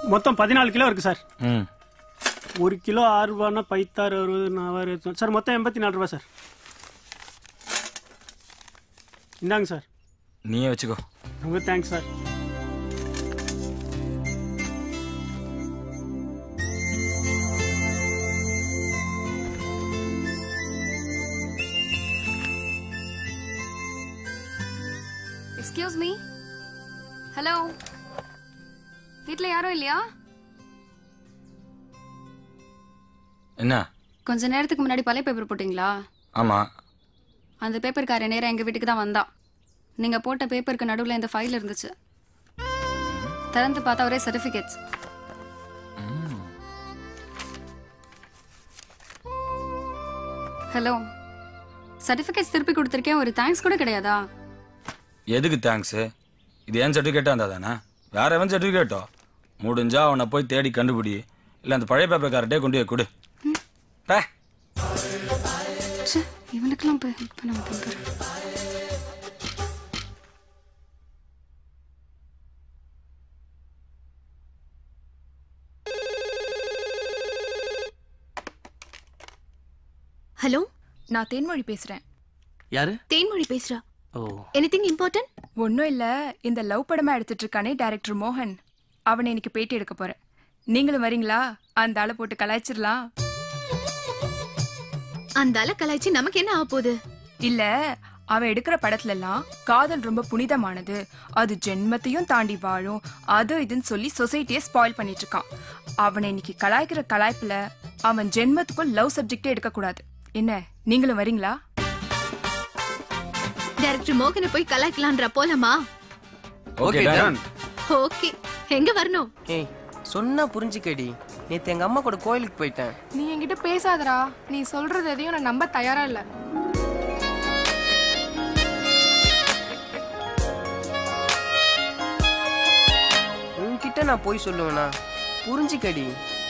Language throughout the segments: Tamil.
மொத்தம் பதினாலு கிலோ இருக்கு சார் ம் ஒரு கிலோ ஆறு ரூபான்னா பைத்தாறு அறுபது நாலாயிரம் சார் மொத்தம் எண்பத்தி நாலு ரூபா சார் இந்தாங்க சார் நீயே வச்சுக்கோ ரொம்ப thanks sir excuse me hello வீட்டில் யாரும் இல்லையா என்ன கொஞ்ச நேரத்துக்கு முன்னாடி பழைய பேப்பர் போட்டிங்களா ஆமாம் அந்த பேப்பர்கார நேரம் எங்கள் வீட்டுக்கு தான் வந்தா நீங்கள் போட்ட பேப்பருக்கு நடுவில் இந்த ஃபைல் இருந்துச்சு திறந்து பார்த்தா ஒரே சர்டிஃபிகேட்ஸ் ஹலோ சர்டிஃபிகேட்ஸ் திருப்பி கொடுத்துருக்கேன் ஒரு தேங்க்ஸ் கூட கிடையாதா எதுக்கு தேங்க்ஸு இது ஏன் சர்டிஃபிகேட்டாக இருந்தா தானே வேற எவன் சர்டிஃபிகேட்டோ முடிஞ்சா அவனை போய் தேடி கண்டுபிடி இல்லை அந்த பழைய பேப்பர்கார்ட்டே கொண்டு போய் கொடு பே ச்சே இவனுக்கெல்லாம் போய் ஹெல்ப் பண்ண மாட்டேன் ஹலோ நான் தேன்மொழி பேசுறேன் யாரு தேன்மொழி பேசுறா ஓ எனிதிங் இம்பார்ட்டன்ட் ஒன்றும் இல்லை இந்த லவ் படமா எடுத்துட்டு இருக்கானே டைரக்டர் மோகன் அவனை இன்னைக்கு பேட்டி எடுக்க போறேன் நீங்களும் வரீங்களா அந்த ஆளை போட்டு கலாய்ச்சிடலாம் அந்த ஆளை கலாய்ச்சி நமக்கு என்ன ஆக போகுது இல்ல அவன் எடுக்கிற படத்துல எல்லாம் காதல் ரொம்ப புனிதமானது அது ஜென்மத்தையும் தாண்டி வாழும் அது இதுன்னு சொல்லி சொசைட்டியை ஸ்பாயில் பண்ணிட்டு இருக்கான் அவனை இன்னைக்கு கலாய்க்கிற கலாய்ப்புல அவன் ஜென்மத்துக்கும் லவ் சப்ஜெக்டே எடுக்க கூடாது என்ன நீங்களும் வரீங்களா டைரக்டர் மோகனை போய் கலாய்க்கலான்ற போலாமா ஓகே Okay, டன் ஓகே எங்க வரணும் ஏய் சொன்னா புரிஞ்சுக்கடி நேத்து எங்க அம்மா கூட கோயிலுக்கு போயிட்டேன் நீ என்கிட்ட பேசாதடா நீ சொல்றது எதையும் நான் நம்ப தயாரா இல்ல உன்கிட்ட நான் போய் சொல்லுவேனா புரிஞ்சுக்கடி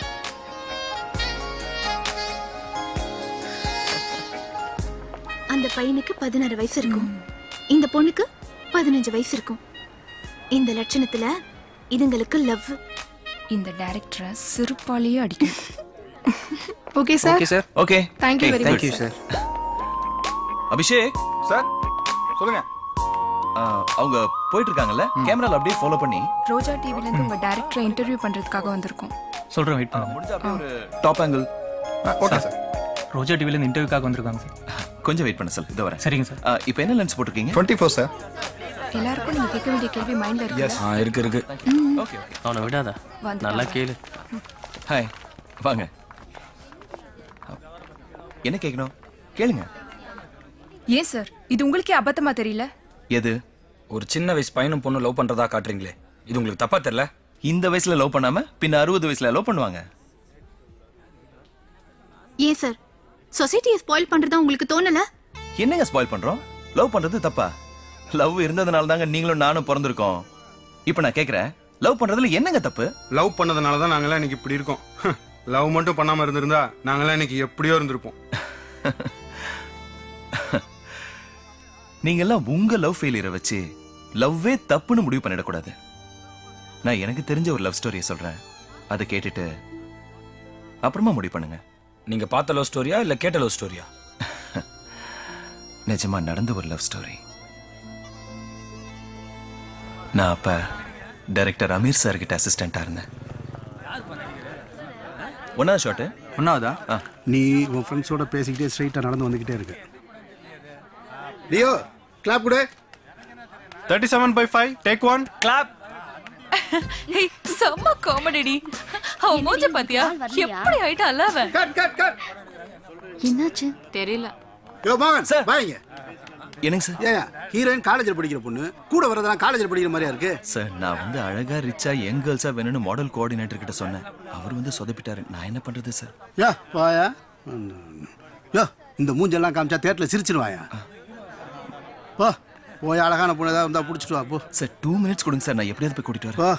அந்த பையனுக்கு பதினாறு வயசு இருக்கும் இந்த பொண்ணுக்கு பதினஞ்சு வயசு இருக்கும் இந்த லட்சணத்துல இதுங்களுக்கு லவ் இந்த டைரக்டரை சிறுப்பாலேயே அடிக்கும் okay sir okay sir okay thank you very thank you sir Abhishek sir சொல்லுங்க அவங்க போயிட்டு இருக்காங்கல்ல கேமரால அப்படியே ஃபாலோ பண்ணி ரோஜா டிவில இருந்து உங்க டைரக்டரை இன்டர்வியூ பண்றதுக்காக வந்திருக்கோம் சொல்கிறேன் வெயிட் பண்ணுங்க முடிஞ்ச அப்படியே ஒரு top angle okay sir Roja டிவிலேருந்து இன்டர்வியூக்காக வந்திருக்காங்க சார் கொஞ்சம் வெயிட் பண்ண சார் இதோ வரேன் சரிங்க சார் ஆ, இப்போ என்ன லென்ஸ் போட்டிருக்கீங்க டுவெண்ட்டி ஃபோர் சார் எல்லாருக்கும் நீங்க கேட்க வேண்டிய கேள்வி மைண்ட்ல இருக்கு ஆ இருக்கு இருக்கு ஓகே ஓகே அவனை விடாத வந்துட்டாங்க. நல்லா கேளு ஹாய் வாங்க என்ன கேட்கணும் கேளுங்க ஏன் சார் இது உங்களுக்கே அபத்தமா தெரியல எது ஒரு சின்ன வயசு பையனும் பொண்ணு லவ் பண்றதா காட்டுறீங்களே இது உங்களுக்கு தப்பா தெரியல இந்த வயசுல லவ் பண்ணாம பின்ன அறுபது வயசுல லவ் பண்ணுவாங்க ஏன் சார் சொசைட்டியை ஸ்பாயில் பண்றதா உங்களுக்கு தோணல என்னங்க ஸ்பாயில் பண்றோம் லவ் பண்றது தப்பா லவ் இருந்ததுனால தாங்க நீங்களும் நானும் பிறந்திருக்கோம் இப்போ நான் கேக்குறேன் லவ் பண்றதுல என்னங்க தப்பு லவ் பண்ணதுனால தான் நாங்களாம் இன்னைக்கு இப்படி இருக்கோம் லவ் மட்டும் பண்ணாம இருந்திருந்தா நாங்களாம் இன்னைக்கு எப்படியோ இருந்திருப்போம் நீங்க எல்லாம் உங்க லவ் ஃபெயிலியரை வச்சு லவ்வே தப்புன்னு முடிவு பண்ணிடக்கூடாது நான் எனக்கு தெரிஞ்ச ஒரு லவ் ஸ்டோரியை சொல்றேன் அதை கேட்டுட்டு அப்புறமா முடிவு பண்ணுங்க நீங்க பார்த்த லவ் ஸ்டோரியா இல்ல கேட்ட லவ் ஸ்டோரியா நிஜமா நடந்த ஒரு லவ் ஸ்டோரி நான் அப்ப டைரக்டர் அமீர் சார் கிட்ட அசிஸ்டண்டா இருந்தேன் ஒன்னா ஷாட்டு ஒன்னாவதா ஆ. நீ உன் ஃப்ரெண்ட்ஸோட பேசிக்கிட்டே ஸ்ட்ரைட்டாக நடந்து வந்துக்கிட்டே இருக்க லியோ கிளாப் கொடு thirty seven by five take one clap செம்ம காமெடி அவன் மூஞ்ச பாத்தியா எப்படி ஆயிட்டால அவன் கட் கட் கட் என்னாச்சு தெரியல யோ மகன் சார். வாங்க என்னங்க சார் ஏன் ஹீரோயின் காலேஜில் படிக்கிற பொண்ணு கூட வரதெல்லாம் காலேஜில் படிக்கிற மாதிரியா இருக்கு சார் நான் வந்து அழகா ரிச்சா யங் கேர்ள்ஸா வேணும்னு மாடல் கோஆர்டினேட்டர் கிட்ட சொன்னேன் அவர் வந்து சொதப்பிட்டாரு நான் என்ன பண்றது சார் யா வாயா யோ இந்த மூஞ்செல்லாம் காமிச்சா தேட்டரில் சிரிச்சிருவாயா போ போய் அழகான பொண்ணு ஏதாவது இருந்தால் பிடிச்சிட்டு வா போ சார் டூ மினிட்ஸ் கொடுங்க சார் நான் எப்படியாவது போய் கூட்டிட்டு வரேன் போ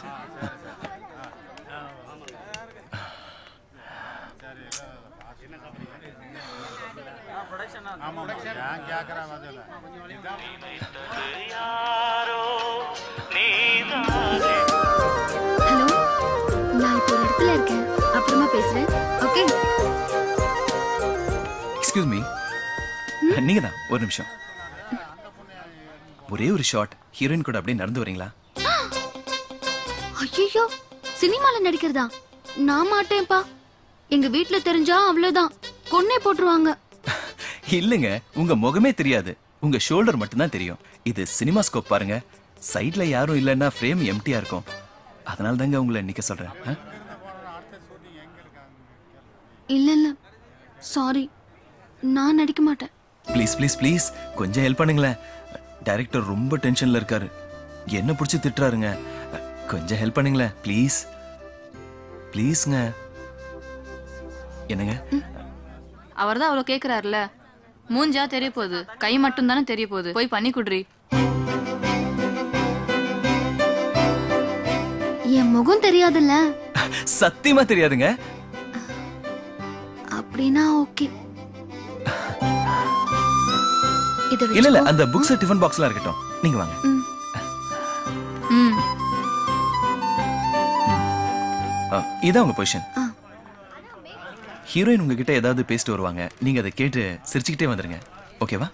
ஹலோ நான் எக்ஸ்கியூஸ் மீ நீங்க தான் ஒரு நிமிஷம் ஒரே ஒரு ஷாட் ஹீரோயின் கூட அப்படியே நடந்து வரீங்களா ஐயோ சினிமால நடிக்கிறதா நான் மாட்டேன்ப்பா எங்க வீட்ல தெரிஞ்சா அவ்வளவுதான் கொன்னே போட்டுருவாங்க இல்லைங்க உங்க முகமே தெரியாது உங்க ஷோல்டர் மட்டும்தான் தெரியும் இது சினிமா ஸ்கோப் பாருங்க சைட்ல யாரும் இல்லைன்னா ஃப்ரேம் எம்டியா இருக்கும் அதனால தாங்க உங்களை நிக்க சொல்றேன் ஆ? இல்ல இல்ல சாரி நான் நடிக்க மாட்டேன் ப்ளீஸ் ப்ளீஸ் ப்ளீஸ் கொஞ்சம் ஹெல்ப் பண்ணுங்களேன் டைரக்டர் ரொம்ப டென்ஷன்ல இருக்காரு என்ன பிடிச்சி திட்டுறாருங்க கொஞ்சம் ஹெல்ப் பண்ணுங்களேன் ப்ளீஸ் ப்ளீஸ்ங்க என்னங்க அவர் தான் அவ்வளோ கேட்குறாருல மூஞ்சா தெரிய போகுது கை மட்டும் தானே தெரிய போகுது போய் பண்ணி குடுறி என் முகம் தெரியாதுல்ல சத்தியமா தெரியாதுங்க அப்படின்னா ஓகே இத இல்ல இல்ல வச்சுக்கோ. அந்த புக்ஸ் டிஃபன் பாக்ஸ்லாம் இருக்கட்டும் நீங்க வாங்க ம். ம் ஆ, இதான் உங்க பொசிஷன் ஆ. ஹீரோயின் உங்ககிட்ட ஏதாவது பேசிட்டு வருவாங்க நீங்க அதை கேட்டு சிரிச்சுக்கிட்டே வந்துருங்க ஓகேவா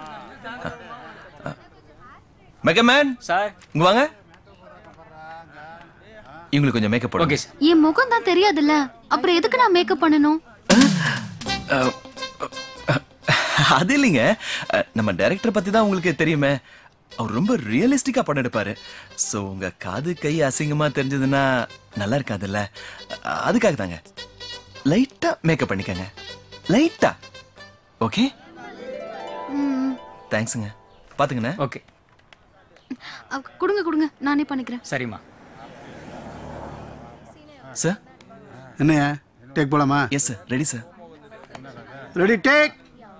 மெகமேன் சார் இங்க வாங்க இவங்களுக்கு கொஞ்சம் மேக்கப் போடுங்க ஓகே சார் என் முகம் தான் தெரியாதுல்ல அப்புறம் எதுக்கு நான் மேக்கப் பண்ணணும் அஹ், அஹ், அது இல்லைங்க அஹ், நம்ம டைரக்டர் பத்தி தான் உங்களுக்கு தெரியுமே அவர் ரொம்ப ரியலிஸ்டிக்கா படம் எடுப்பாரு ஸோ உங்க காது கை அசிங்கமா தெரிஞ்சதுன்னா நல்லா இருக்காதுல்ல அஹ், அதுக்காக தாங்க லைட்டா மேக்கப் பண்ணிக்கங்க லைட்டா ஓகே ம், தேங்க்ஸுங்க பாத்துங்கண்ணே ஓகே அ, கொடுங்க கொடுங்க நானே பண்ணிக்கிறேன் சரிம்மா சார் என்னையா டேக் போலாமா yes sir ready sir ready take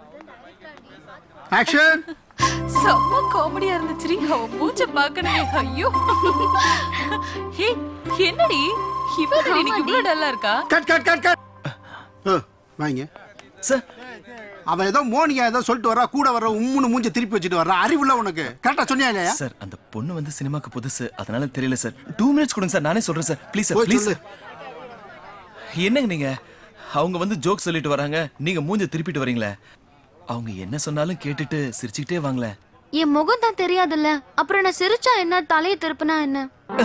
action செம்ம காமெடியா இருந்துச்சுடி அவ மூஞ்ச பாக்கணுமே ஐயோ ஹே என்னடி இவ இன்னைக்கு இவ்வளவு டல்லா இருக்கா கட் கட் கட் கட் வாங்க சார் அவன் ஏதோ மோனியா ஏதோ சொல்லிட்டு வரா கூட வர உம்முன்னு மூஞ்ச திருப்பி வச்சுட்டு வர்றா அறிவுள்ள உனக்கு கரெக்டா சொன்னியா இல்லையா சார் அந்த பொண்ணு வந்து சினிமாக்கு புதுசு அதனால தெரியல சார் டூ மினிட்ஸ் கொடுங்க சார் நானே சொல்றேன் சார் ப்ளீஸ் சார் போய் ப்ளீஸ் சொல்லு. என்னங்க நீங்க அவங்க வந்து ஜோக் சொல்லிட்டு வராங்க நீங்க மூஞ்ச திருப்பிட்டு வரீங்களே அவங்க என்ன சொன்னாலும் கேட்டுட்டு சிரிச்சுக்கிட்டே வாங்களேன் என் முகம் தான் தெரியாதுல்ல அப்புறம் நான் சிரிச்சா என்ன தலையை திருப்பினா என்ன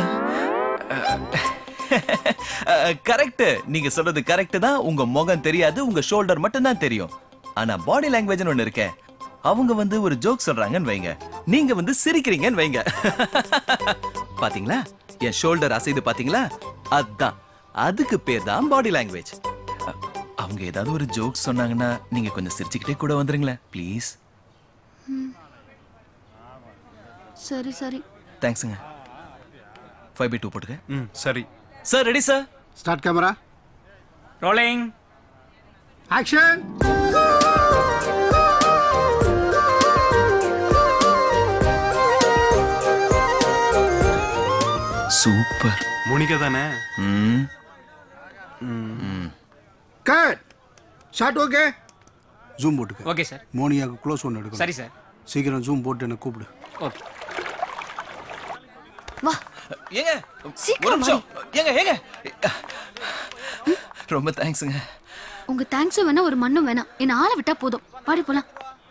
கரெக்ட் நீங்க சொல்றது கரெக்ட் தான் உங்க முகம் தெரியாது உங்க ஷோல்டர் மட்டும் தான் தெரியும் ஆனா பாடி லாங்குவேஜ்னு ஒண்ணு இருக்கே அவங்க வந்து ஒரு ஜோக் சொல்றாங்கன்னு வைங்க நீங்க வந்து சிரிக்கிறீங்கன்னு வைங்க பாத்தீங்களா என் ஷோல்டர் அசைது பாத்தீங்களா அதான் அதுக்கு பேர் தான் பாடி லாங்குவேஜ் அவங்க ஏதாவது ஒரு ஜோக் சொன்னாங்கன்னா நீங்க கொஞ்சம் சிரிச்சுக்கிட்டே கூட வந்துருங்களேன் ப்ளீஸ் சரி சரி தேங்க்ஸுங்க ஃபைவ் பை டூ போட்டுக்க ம் சரி sir ready sir start camera rolling action super Monika தானே ம் கட் ஷார்ட் ஓகே ஜூம் போட்டுக்க ஓகே சார் மோனியாக்கு க்ளோஸ் ஒன்று எடுக்கணும் சரி சார் சீக்கிரம் ஜூம் போட்டு என்ன கூப்பிடு ஓகே வா ஏங்க ஒரு சீக்கிரம் நிமிஷம் ஏங்க ஏங்க ரொம்ப தேங்க்ஸுங்க உங்க தேங்க்ஸும் வேணா ஒரு மண்ணும் வேணாம் என்ன ஆளை விட்டா போதும் பாடி போலாம்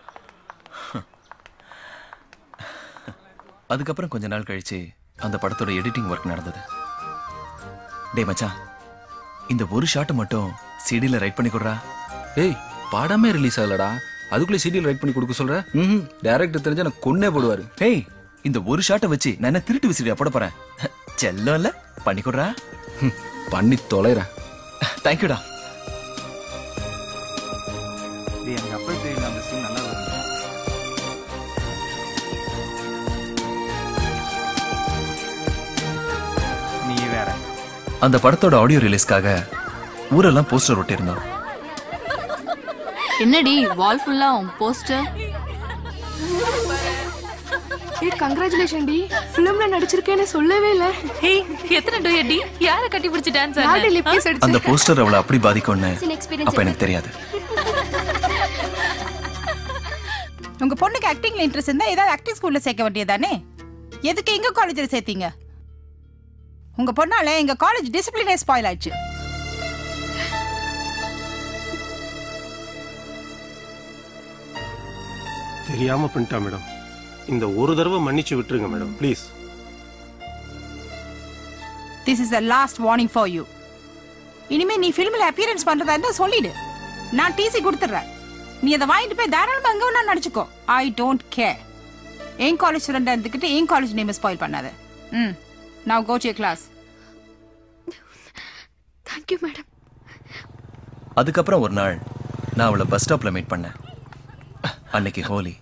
அதுக்கப்புறம் கொஞ்ச நாள் கழிச்சு அந்த படத்தோட எடிட்டிங் ஒர்க் நடந்தது டேய் மச்சான் இந்த ஒரு ஷாட் மட்டும் சிடில ரைட் பண்ணி கொடுறா ஏய் படமே ரிலீஸ் ஆகலடா அதுக்குள்ளே சீரியல் ரைட் பண்ணி கொடுக்க சொல்ற ம் டேரக்டர் தெரிஞ்சா எனக்கு கொன்னே போடுவாரு டேய் இந்த ஒரு ஷாட்டை வச்சு நான் என்ன திருட்டு விசிறியா போட போறேன் செல்லம் இல்ல பண்ணி கொடுறா ம், பண்ணி தொலைறேன் தேங்க்யூடா எனக்கு அப்போ தெரியல அந்த சீன் நல்லா வரும் நீ வேற அந்த படத்தோட ஆடியோ ரிலீஸ்க்காக ஊரெல்லாம் போஸ்டர் ஒட்டியிருந்தோம் என்னடி வால் ஃபுல்லா போஸ்டர் ஏ கங்க்ராச்சுலேஷன் டி ஃபிலிம்ல நடிச்சிருக்கேன்னு சொல்லவே இல்ல ஹே எத்தனை டூயட் டி யாரை கட்டி பிடிச்சி டான்ஸ் யார்டி லிப்கிஸ் அந்த அடிச்சு போஸ்டர் அவளை அப்படி பாதிக்கும்னு experience அப்ப எனக்கு தெரியாது உங்க பொண்ணுக்கு ஆக்டிங்ல இன்ட்ரெஸ்ட் இருந்தா ஏதாவது ஆக்டிங் ஸ்கூல்ல சேர்க்க வேண்டியதானே எதுக்கு எங்க காலேஜ்ல சேர்த்தீங்க உங்க பொண்ணால எங்க காலேஜ் டிசிப்ளினே ஸ்பாயில் ஆயிடுச்சு தெரியாம பண்ணிட்டா மேடம் இந்த ஒரு தடவை மன்னிச்சு விட்டுருங்க madam please this is the last warning for you இனிமே நீ ஃபிலிம்ல அப்பியரன்ஸ் பண்றதா இருந்தா சொல்லிடு நான் டிசி கொடுத்துட்றேன் நீ அதை வாங்கிட்டு போய் தாராளமா எங்க வேணா நடிச்சுக்கோ ஐ டோன்ட் கேர் என் காலேஜ் ஸ்டூடெண்டா இருந்துக்கிட்டு என் காலேஜ் நேம் ஸ்பாயில் பண்ணாத ம் நான் go to class thank you madam அதுக்கப்புறம் ஒரு நாள் நான் அவளை பஸ் ஸ்டாப்ல மீட் பண்ணேன் அன்னைக்கு ஹோலி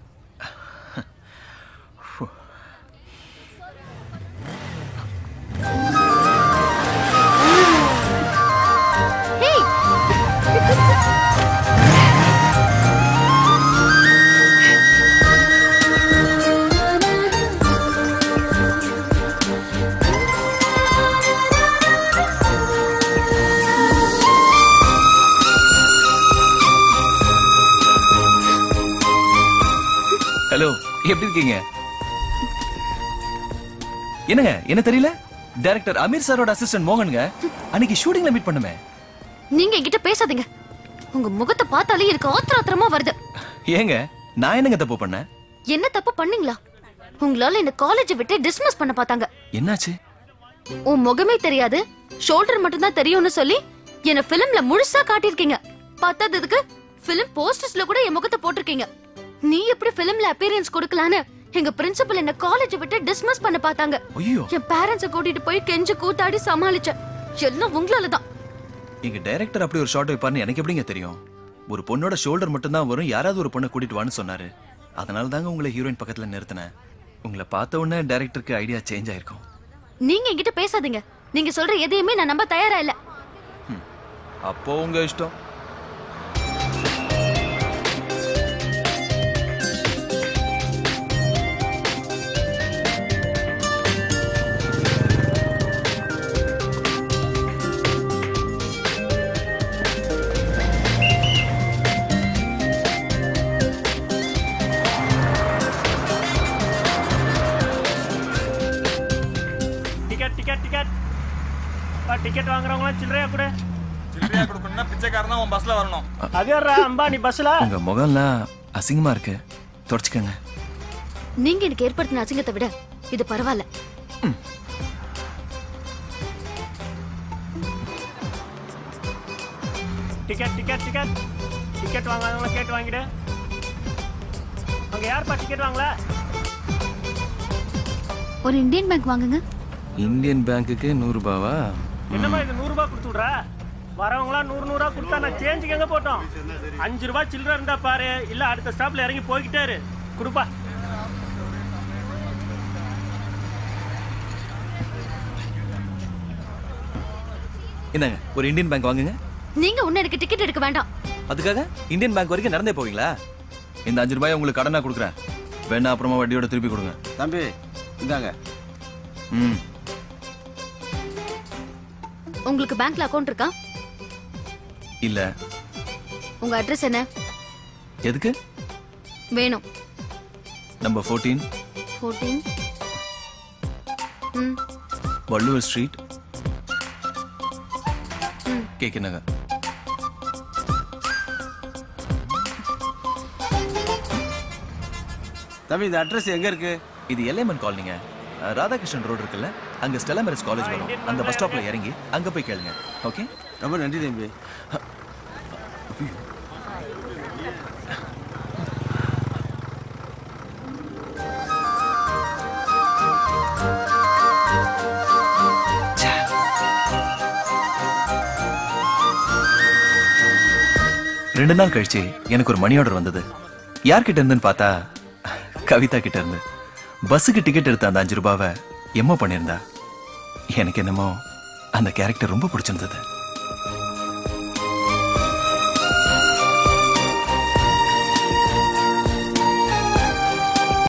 ஹலோ எப்படி இருக்கீங்க என்னங்க என்ன தெரியல டைரக்டர் அமீர் சாரோட அசிஸ்டன்ட் மோகனுங்க அன்னைக்கு ஷூட்டிங்ல மீட் பண்ணுமே நீங்க என்கிட்ட பேசாதீங்க உங்க முகத்தை பார்த்தாலே எனக்கு ஆத்திர ஆத்திரமா வருது ஏங்க நான் என்னங்க தப்பு பண்ணேன் என்ன தப்பு பண்ணீங்களா உங்களால என்ன காலேஜ் விட்டு டிஸ்மிஸ் பண்ண பார்த்தாங்க என்னாச்சு உன் முகமே தெரியாது ஷோல்டர் மட்டும் தான் தெரியும்னு சொல்லி என்ன பிலிம்ல முழுசா காட்டியிருக்கீங்க பத்தாததுக்கு பிலிம் போஸ்டர்ஸ்ல கூட என் முகத்தை போட்டிருக்கீங்க நீ எப்படி பிலிம்ல அப்பியரன்ஸ் கொடுக்கலான்னு எங்க பிரின்சிபல் என்ன காலேஜ் விட்டு டிஸ்மிஸ் பண்ண பார்த்தாங்க ஐயோ என் பேரண்ட்ஸ கூட்டிட்டு போய் கெஞ்சு கூத்தாடி சமாளிச்சேன் எல்லாம் உங்களால தான் எங்க டைரக்டர் அப்படி ஒரு ஷாட் வைப்பாருன்னு எனக்கு எப்படிங்க தெரியும் ஒரு பொண்ணோட ஷோல்டர் மட்டும் தான் வரும் யாராவது ஒரு பொண்ணை கூட்டிட்டு வான்னு சொன்னாரு அதனால தாங்க உங்களை ஹீரோயின் பக்கத்துல நிறுத்தினேன் உங்களை பார்த்த உடனே டைரக்டருக்கு ஐடியா சேஞ்ச் ஆயிருக்கும் நீங்க என்கிட்ட பேசாதீங்க நீங்க சொல்ற எதையுமே நான் நம்ப தயாரா இல்ல அப்போ உங்க இஷ்டம் டிக்கெட் டிக்கெட் டிக்கெட் டிக்கெட் வாங்குறவங்களாம் சில்லறையா கூட சில்லறையா கொடுக்கணும்னா பிச்சைக்காரன் தான் உன் பஸ்ல வரணும் அதேறா அம்பானி பஸ்ல உங்க முகம்லாம் அசிங்கமா இருக்கு தொடச்சுக்கங்க நீங்க எனக்கு ஏற்படுத்தின அசிங்கத்தை விட இது பரவாயில்ல டிக்கெட் டிக்கெட் டிக்கெட் டிக்கெட் வாங்காதவங்களாம் கேட்டு வாங்கிடு அங்க யாருப்பா டிக்கெட் வாங்கல ஒரு இந்தியன் பேங்க் வாங்குங்க இந்தியன் பேங்க்குக்கு நூறு ரூபாவா என்னம்மா இது நூறு ரூபாய் கொடுத்து விட்ற வரவங்களாம் நூறு நூறா கொடுத்தா நான் சேஞ்சுக்கு எங்க போட்டோம் அஞ்சு ரூபாய் சில்லறை இருந்தா பாரு இல்ல அடுத்த ஸ்டாப்ல இறங்கி போய்கிட்டே இரு கொடுப்பா இந்தாங்க ஒரு இந்தியன் பேங்க் வாங்குங்க நீங்க உன்ன எனக்கு டிக்கெட் எடுக்க வேண்டாம் அதுக்காக இந்தியன் பேங்க் வரைக்கும் நடந்தே போவீங்களா இந்த அஞ்சு ரூபாய் உங்களுக்கு கடனா கொடுக்குறேன் வேணா அப்புறமா வட்டியோட திருப்பி கொடுங்க தம்பி இந்தாங்க ம் உங்களுக்கு பேங்க்ல அக்கவுண்ட் இருக்கா இல்ல உங்க அட்ரஸ் என்ன எதுக்கு வேணும் நம்பர் ஃபோர்டீன் ஃபோர்டீன் ம் வள்ளுவர் ஸ்ட்ரீட் ம். கே கே நகர் தம்பி இந்த அட்ரஸ் எங்க இருக்கு இது எல்லைமன் காலனிங்க அஹ், ராதாகிருஷ்ணன் ரோடு இருக்குல்ல அங்க ஸ்டெல்லா மேரேஜ் காலேஜ் வரும் அந்த பஸ் ஸ்டாப்ல இறங்கி அங்க போய் கேளுங்க ஓகே ரொம்ப நன்றி தம்பி ரெண்டு நாள் கழிச்சு எனக்கு ஒரு மணி ஆர்டர் வந்தது யார்கிட்ட இருந்துன்னு பார்த்தா கவிதா கிட்ட இருந்து பஸ்ஸுக்கு டிக்கெட் எடுத்த அந்த அஞ்சு ரூபாவை எம்மோ பண்ணியிருந்தா எனக்கு என்னமோ அந்த கேரக்டர் ரொம்ப பிடிச்சிருந்தது